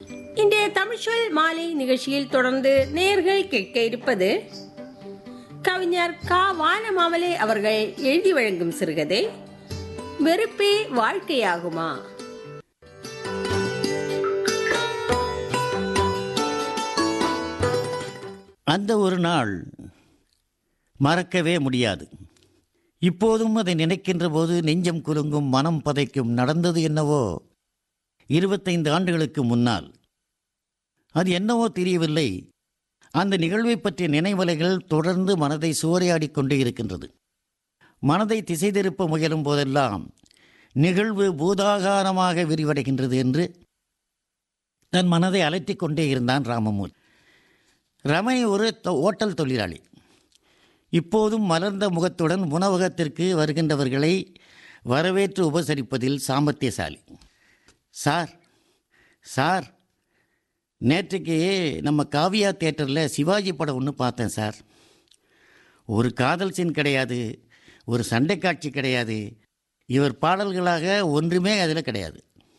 இன்றைய தமிழ்ச்சொல் மாலை நிகழ்ச்சியில் தொடர்ந்து நேர்கள் கேட்க இருப்பது கவிஞர் கா வானமாமலே அவர்கள் எழுதி வழங்கும் சிறுகதை வெறுப்பே வாழ்க்கையாகுமா அந்த ஒரு நாள் மறக்கவே முடியாது இப்போதும் அதை நினைக்கின்ற போது நெஞ்சம் குலுங்கும் மனம் பதைக்கும் நடந்தது என்னவோ இருபத்தைந்து ஆண்டுகளுக்கு முன்னால் அது என்னவோ தெரியவில்லை அந்த நிகழ்வை பற்றிய நினைவலைகள் தொடர்ந்து மனதை சூறையாடி கொண்டே இருக்கின்றது மனதை திசை திருப்ப முயலும் போதெல்லாம் நிகழ்வு பூதாகாரமாக விரிவடைகின்றது என்று தன் மனதை அலட்டிக் கொண்டே இருந்தான் ராமமூர்த்தி ரமணி ஒரு தொ- ஓட்டல் தொழிலாளி இப்போதும் மலர்ந்த முகத்துடன் உணவகத்திற்கு வருகின்றவர்களை வரவேற்று உபசரிப்பதில் சாமர்த்தியசாலி சார் சார் நேற்றுக்கு நம்ம காவியா தேட்டரில் சிவாஜி படம் ஒன்று பார்த்தேன் சார் ஒரு காதல் சீன் கிடையாது ஒரு சண்டை காட்சி கிடையாது இவர் பாடல்களாக ஒன்றுமே அதில் கிடையாது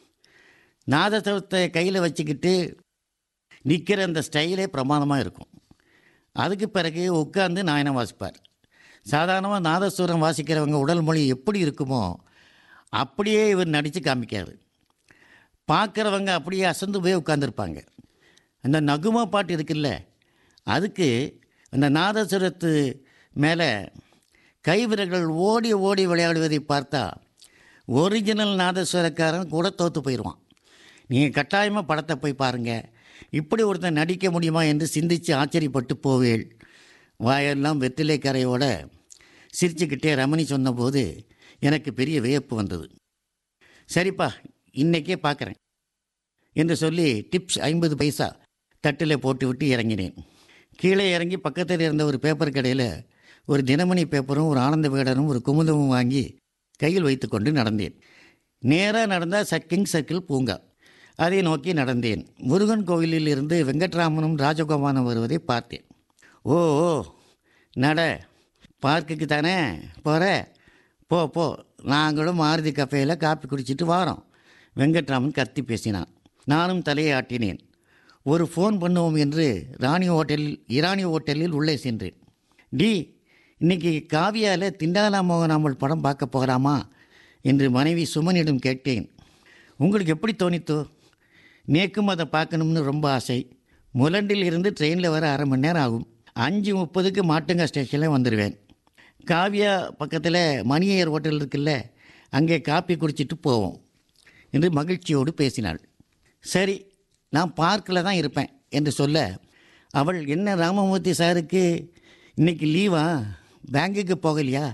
நாதசவத்தை கையில் வச்சுக்கிட்டு நிற்கிற அந்த ஸ்டைலே பிரமாதமாக இருக்கும் அதுக்கு பிறகு உட்கார்ந்து நாயனம் வாசிப்பார் சாதாரணமாக நாதஸ்வரம் வாசிக்கிறவங்க உடல் மொழி எப்படி இருக்குமோ அப்படியே இவர் நடித்து காமிக்காரு பார்க்குறவங்க அப்படியே அசந்து போய் உட்காந்துருப்பாங்க அந்த நகுமா பாட்டு இருக்குல்ல அதுக்கு அந்த நாதஸ்வரத்து மேலே கைவிரல்கள் ஓடி ஓடி விளையாடுவதை பார்த்தா ஒரிஜினல் நாதஸ்வரக்காரன் கூட தோற்று போயிடுவான் நீங்கள் கட்டாயமாக படத்தை போய் பாருங்கள் இப்படி ஒருத்தன் நடிக்க முடியுமா என்று சிந்தித்து ஆச்சரியப்பட்டு போவேள் வாயெல்லாம் வெற்றிலை கரையோட சிரிச்சுக்கிட்டே ரமணி சொன்னபோது எனக்கு பெரிய வியப்பு வந்தது சரிப்பா இன்னைக்கே பார்க்குறேன் என்று சொல்லி டிப்ஸ் ஐம்பது பைசா தட்டில் போட்டுவிட்டு இறங்கினேன் கீழே இறங்கி பக்கத்தில் இருந்த ஒரு பேப்பர் கடையில் ஒரு தினமணி பேப்பரும் ஒரு ஆனந்த விகடனும் ஒரு குமுதமும் வாங்கி கையில் வைத்துக்கொண்டு நடந்தேன் நேராக நடந்தால் சக்கிங் சர்க்கிள் பூங்கா அதை நோக்கி நடந்தேன் முருகன் கோவிலில் இருந்து வெங்கட்ராமனும் ராஜகோபாலும் வருவதை பார்த்தேன் ஓ ஓ நட பார்க்குக்கு தானே போகிற போ போ நாங்களும் மாருதி கஃபேயில் காப்பி குடிச்சிட்டு வாரோம் வெங்கட்ராமன் கத்தி பேசினான் நானும் தலையை ஆட்டினேன் ஒரு ஃபோன் பண்ணுவோம் என்று ராணி ஹோட்டலில் இராணி ஹோட்டலில் உள்ளே சென்றேன் டி இன்னைக்கு காவியாவில் திண்டாலா மோகனாமல் படம் பார்க்க போகலாமா என்று மனைவி சுமனிடம் கேட்டேன் உங்களுக்கு எப்படி தோணித்தோ நேக்கும் அதை பார்க்கணும்னு ரொம்ப ஆசை முலண்டில் இருந்து ட்ரெயினில் வர அரை மணி நேரம் ஆகும் அஞ்சு முப்பதுக்கு மாட்டுங்க ஸ்டேஷனில் வந்துடுவேன் காவியா பக்கத்தில் மணியர் ஹோட்டல் இருக்குல்ல அங்கே காப்பி குடிச்சிட்டு போவோம் என்று மகிழ்ச்சியோடு பேசினாள் சரி நான் பார்க்கில் தான் இருப்பேன் என்று சொல்ல அவள் என்ன ராமமூர்த்தி சாருக்கு இன்னைக்கு லீவா பேங்குக்கு போகலையா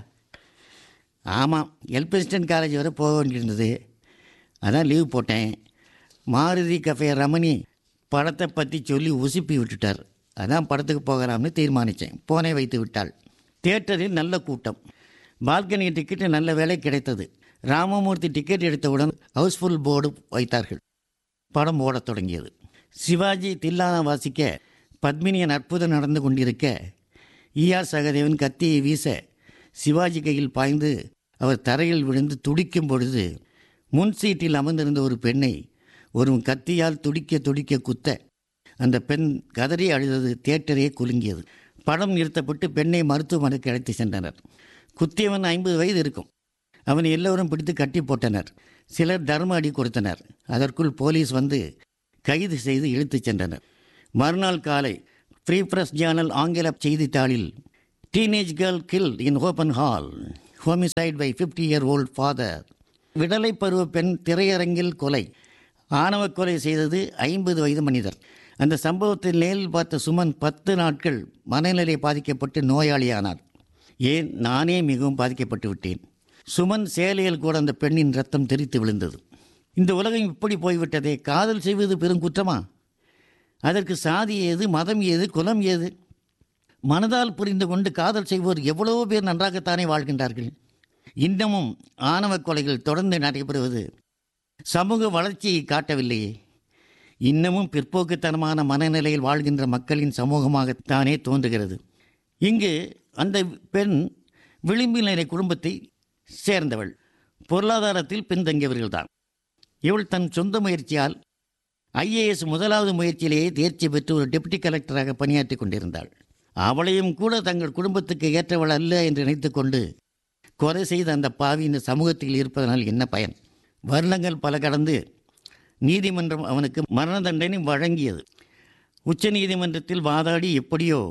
ஆமாம் எல்பின்ஸ்டன் காலேஜ் வரை போக வேண்டியிருந்தது அதான் லீவ் போட்டேன் மாருதி கஃபே ரமணி படத்தை பற்றி சொல்லி உசுப்பி விட்டுட்டார் அதான் படத்துக்கு போகலாம்னு தீர்மானித்தேன் போனே வைத்து விட்டாள் தியேட்டரில் நல்ல கூட்டம் பால்கனி டிக்கெட்டு நல்ல வேலை கிடைத்தது ராமமூர்த்தி டிக்கெட் எடுத்தவுடன் ஹவுஸ்ஃபுல் போர்டு வைத்தார்கள் படம் ஓடத் தொடங்கியது சிவாஜி தில்லானா வாசிக்க பத்மினியன் அற்புதம் நடந்து கொண்டிருக்க ஈஆர் சகதேவன் கத்தியை வீச சிவாஜி கையில் பாய்ந்து அவர் தரையில் விழுந்து துடிக்கும் பொழுது முன் சீட்டில் அமர்ந்திருந்த ஒரு பெண்ணை ஒரு கத்தியால் துடிக்க துடிக்க குத்த அந்த பெண் கதறி அழுதது தியேட்டரே குலுங்கியது படம் நிறுத்தப்பட்டு பெண்ணை மருத்துவமனைக்கு அழைத்து சென்றனர் குத்தியவன் ஐம்பது வயது இருக்கும் அவனை எல்லோரும் பிடித்து கட்டி போட்டனர் சிலர் தர்ம அடி கொடுத்தனர் அதற்குள் போலீஸ் வந்து கைது செய்து இழுத்துச் சென்றனர் மறுநாள் காலை ஃப்ரீ பிரஸ் ஜேர்னல் ஆங்கில செய்தித்தாளில் teenage girl kill in open hall homicide by fifty year old father விடலை பருவ பெண் திரையரங்கில் கொலை ஆணவ கொலை செய்தது ஐம்பது வயது மனிதர் அந்த சம்பவத்தை நேரில் பார்த்த சுமன் பத்து நாட்கள் மனநிலை பாதிக்கப்பட்டு நோயாளியானார் ஏன் நானே மிகவும் பாதிக்கப்பட்டு விட்டேன் சுமன் சேலையில் கூட அந்த பெண்ணின் ரத்தம் தெரித்து விழுந்தது இந்த உலகம் இப்படி போய்விட்டதே காதல் செய்வது பெரும் குற்றமா அதற்கு சாதி ஏது மதம் ஏது குலம் ஏது மனதால் புரிந்து கொண்டு காதல் செய்வோர் எவ்வளவோ பேர் நன்றாகத்தானே வாழ்கின்றார்கள் இன்னமும் ஆணவ கொலைகள் தொடர்ந்து நடைபெறுவது சமூக வளர்ச்சியை காட்டவில்லையே இன்னமும் பிற்போக்குத்தனமான மனநிலையில் வாழ்கின்ற மக்களின் சமூகமாகத்தானே தோன்றுகிறது இங்கு அந்த பெண் விளிம்பு நிலை குடும்பத்தை சேர்ந்தவள் பொருளாதாரத்தில் பின்தங்கியவர்கள்தான் இவள் தன் சொந்த முயற்சியால் ஐஏஎஸ் முதலாவது முயற்சியிலேயே தேர்ச்சி பெற்று ஒரு டெப்டி கலெக்டராக பணியாற்றி கொண்டிருந்தாள் அவளையும் கூட தங்கள் குடும்பத்துக்கு ஏற்றவள் அல்ல என்று நினைத்துக்கொண்டு கொலை செய்த அந்த பாவி இந்த சமூகத்தில் இருப்பதனால் என்ன பயன் வருடங்கள் பல கடந்து நீதிமன்றம் அவனுக்கு மரண தண்டனை வழங்கியது உச்ச நீதிமன்றத்தில் வாதாடி எப்படியோ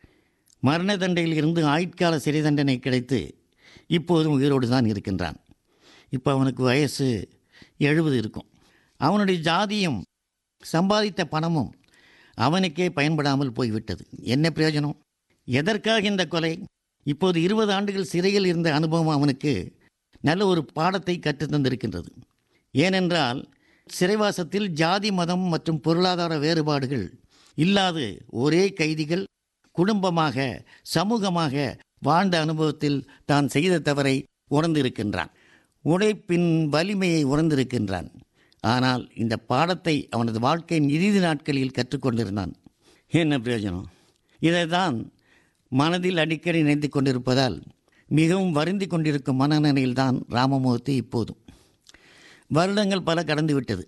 மரண தண்டையில் இருந்து ஆயுட்கால சிறை தண்டனை கிடைத்து இப்போதும் உயிரோடு தான் இருக்கின்றான் இப்போ அவனுக்கு வயசு எழுபது இருக்கும் அவனுடைய ஜாதியும் சம்பாதித்த பணமும் அவனுக்கே பயன்படாமல் போய்விட்டது என்ன பிரயோஜனம் எதற்காக இந்த கொலை இப்போது இருபது ஆண்டுகள் சிறையில் இருந்த அனுபவம் அவனுக்கு நல்ல ஒரு பாடத்தை கற்றுத் தந்திருக்கின்றது ஏனென்றால் சிறைவாசத்தில் ஜாதி மதம் மற்றும் பொருளாதார வேறுபாடுகள் இல்லாது ஒரே கைதிகள் குடும்பமாக சமூகமாக வாழ்ந்த அனுபவத்தில் தான் செய்த தவறை உணர்ந்திருக்கின்றான் உழைப்பின் வலிமையை உணர்ந்திருக்கின்றான் ஆனால் இந்த பாடத்தை அவனது வாழ்க்கையின் இறுதி நாட்களில் கற்றுக்கொண்டிருந்தான் என்ன பிரயோஜனம் இதை தான் மனதில் அடிக்கடி நினைத்து கொண்டிருப்பதால் மிகவும் வருந்தி கொண்டிருக்கும் மனநிலையில்தான் ராமமூர்த்தி இப்போதும் வருடங்கள் பல கடந்து விட்டது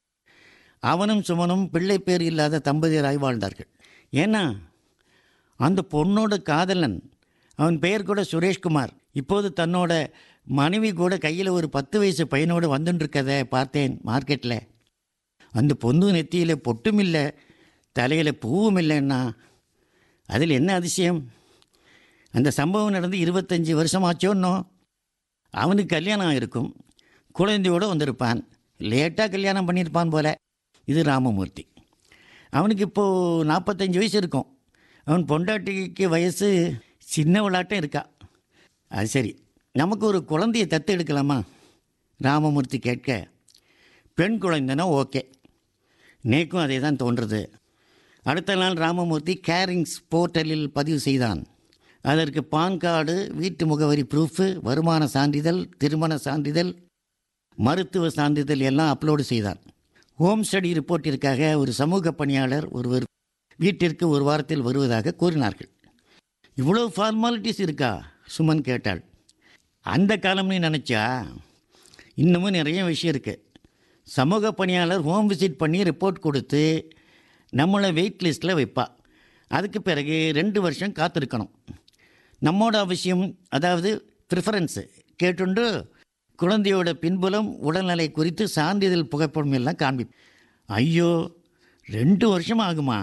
அவனும் சுமனும் பிள்ளை பேர் இல்லாத தம்பதியராய் வாழ்ந்தார்கள் ஏன்னா அந்த பொண்ணோட காதலன் அவன் பெயர் கூட சுரேஷ்குமார் இப்போது தன்னோட மனைவி கூட கையில் ஒரு பத்து வயசு பையனோடு வந்துட்டுருக்கதை பார்த்தேன் மார்க்கெட்டில் அந்த பொண்ணு நெத்தியில் பொட்டும் இல்லை தலையில் பூவும் இல்லைன்னா அதில் என்ன அதிசயம் அந்த சம்பவம் நடந்து இருபத்தஞ்சி வருஷமாச்சோன்னோ அவனுக்கு கல்யாணம் ஆயிருக்கும் குழந்தையோடு வந்திருப்பான் லேட்டாக கல்யாணம் பண்ணியிருப்பான் போல இது ராமமூர்த்தி அவனுக்கு இப்போது நாற்பத்தஞ்சு வயசு இருக்கும் அவன் பொண்டாட்டிக்கு வயசு சின்ன விளாட்டம் இருக்கா அது சரி நமக்கு ஒரு குழந்தையை தத்து எடுக்கலாமா ராமமூர்த்தி கேட்க பெண் குழந்தைனா ஓகே நேக்கும் அதே தான் தோன்றுறது அடுத்த நாள் ராமமூர்த்தி கேரிங்ஸ் போர்ட்டலில் பதிவு செய்தான் அதற்கு பான் கார்டு வீட்டு முகவரி ப்ரூஃபு வருமான சான்றிதழ் திருமண சான்றிதழ் மருத்துவ சான்றிதழ் எல்லாம் அப்லோடு செய்தான் ஹோம் ஸ்டடி ரிப்போர்ட்டிற்காக ஒரு சமூக பணியாளர் ஒருவர் வீட்டிற்கு ஒரு வாரத்தில் வருவதாக கூறினார்கள் இவ்வளோ ஃபார்மாலிட்டிஸ் இருக்கா சுமன் கேட்டாள் அந்த காலம்னு நினச்சா இன்னமும் நிறைய விஷயம் இருக்குது சமூக பணியாளர் ஹோம் விசிட் பண்ணி ரிப்போர்ட் கொடுத்து நம்மளை வெயிட் லிஸ்ட்டில் வைப்பா அதுக்கு பிறகு ரெண்டு வருஷம் காத்திருக்கணும் நம்மோட அவசியம் அதாவது ப்ரிஃபரன்ஸு கேட்டுண்டு குழந்தையோட பின்புலம் உடல்நிலை குறித்து சான்றிதழ் புகைப்படம் எல்லாம் காண்பி ஐயோ ரெண்டு வருஷம் ஆகுமா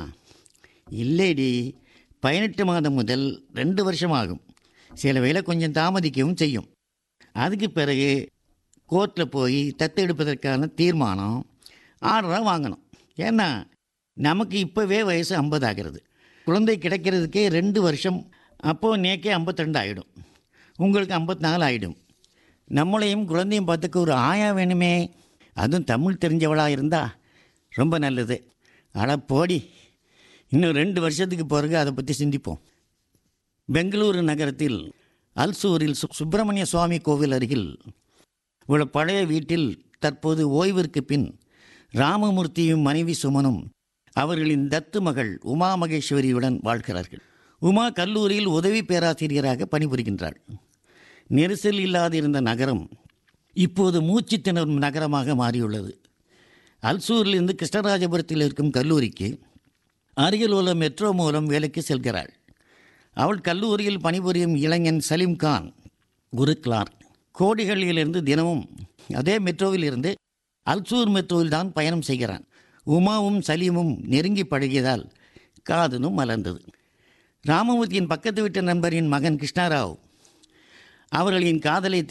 இல்லைடி பதினெட்டு மாதம் முதல் ரெண்டு வருஷம் ஆகும் சில வேளை கொஞ்சம் தாமதிக்கவும் செய்யும் அதுக்கு பிறகு கோர்ட்டில் போய் தத்தெடுப்பதற்கான தீர்மானம் ஆர்டராக வாங்கணும் ஏன்னா நமக்கு இப்போவே வயசு ஐம்பது ஆகிறது குழந்தை கிடைக்கிறதுக்கே ரெண்டு வருஷம் அப்போது நேக்கே ஐம்பத்திரெண்டு ஆகிடும் உங்களுக்கு ஐம்பத்தி நாலு ஆகிடும் நம்மளையும் குழந்தையும் பார்த்துக்க ஒரு ஆயா வேணுமே அதுவும் தமிழ் தெரிஞ்சவளாக இருந்தா ரொம்ப நல்லது அட போடி இன்னும் ரெண்டு வருஷத்துக்கு பிறகு அதை பற்றி சிந்திப்போம் பெங்களூரு நகரத்தில் அல்சூரில் சு சுப்பிரமணிய சுவாமி கோவில் அருகில் உள்ள பழைய வீட்டில் தற்போது ஓய்விற்கு பின் ராமமூர்த்தியும் மனைவி சுமனும் அவர்களின் தத்து மகள் உமா மகேஸ்வரியுடன் வாழ்கிறார்கள் உமா கல்லூரியில் உதவி பேராசிரியராக பணிபுரிகின்றாள் நெரிசல் இல்லாதிருந்த நகரம் இப்போது மூச்சு திணறும் நகரமாக மாறியுள்ளது அல்சூரிலிருந்து கிருஷ்ணராஜபுரத்தில் இருக்கும் கல்லூரிக்கு அருகில் உள்ள மெட்ரோ மூலம் வேலைக்கு செல்கிறாள் அவள் கல்லூரியில் பணிபுரியும் இளைஞன் சலீம் கான் ஒரு கிளார்க் கோடிகளிலிருந்து தினமும் அதே மெட்ரோவில் இருந்து அல்சூர் மெட்ரோவில் தான் பயணம் செய்கிறான் உமாவும் சலீமும் நெருங்கி பழகியதால் காதலும் மலர்ந்தது ராமமூர்த்தியின் பக்கத்து வீட்டு நண்பரின் மகன் கிருஷ்ணாராவ் அவர்களின் காதலை